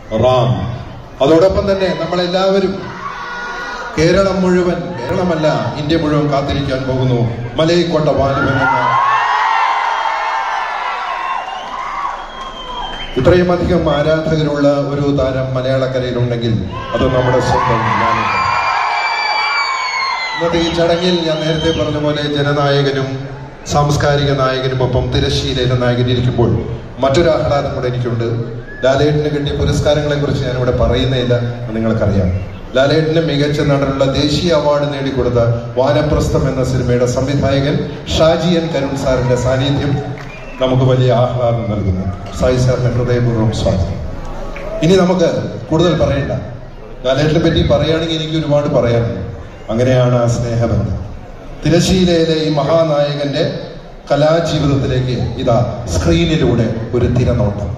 റാം അതോടൊപ്പം തന്നെ നമ്മളെല്ലാവരും കേരളം മുഴുവൻ കേരളമല്ല ഇന്ത്യ മുഴുവൻ കാത്തിരിക്കാൻ പോകുന്നു മലയിക്കോട്ട വാലിബൻ എന്ന ഇത്രയും അധികം ആരാധകരുള്ള ഒരു താരം മലയാളക്കരയിലുണ്ടെങ്കിൽ അത് നമ്മുടെ സ്വന്തം ലാലേട്ടൻ. ഇന്നത്തെ ഈ ചടങ്ങിൽ ഞാൻ നേരത്തെ പറഞ്ഞ പോലെ ജനനായകനും സാംസ്കാരിക നായകനും ഒപ്പം തിരശ്ശീലയിലെ നായകനിരിക്കുമ്പോൾ മറ്റൊരു ആഹ്ലാദം കൂടെ എനിക്കുണ്ട് ലാലേട്ടന് കിട്ടിയ പുരസ്കാരങ്ങളെ കുറിച്ച് ഞാനിവിടെ പറയുന്നില്ല എന്ന് നിങ്ങൾക്കറിയാം ലാലേട്ടന് മികച്ച നടനുള്ള ദേശീയ അവാർഡ് നേടിക്കൊടുത്ത വാനപ്രസ്ഥം എന്ന സിനിമയുടെ സംവിധായകൻ ഷാജി എൻ കരുൺ സാറിന്റെ സാന്നിധ്യം നമുക്ക് വലിയ ആഹ്ലാദം നൽകുന്നു സായി സാറിന്റെ ഹൃദയപൂർവ്വം സ്വാഗതം ഇനി നമുക്ക് കൂടുതൽ പറയണ്ട ലാലേട്ടനെ പറ്റി പറയുകയാണെങ്കിൽ എനിക്ക് ഒരുപാട് പറയാനുണ്ട് അങ്ങനെയാണ് ആ സ്നേഹബന്ധം തിരശീലയിലെ ഈ മഹാനായകന്റെ കലാജീവിതത്തിലേക്ക് ഇതാ സ്ക്രീനിലൂടെ ഒരു തിരനോട്ടം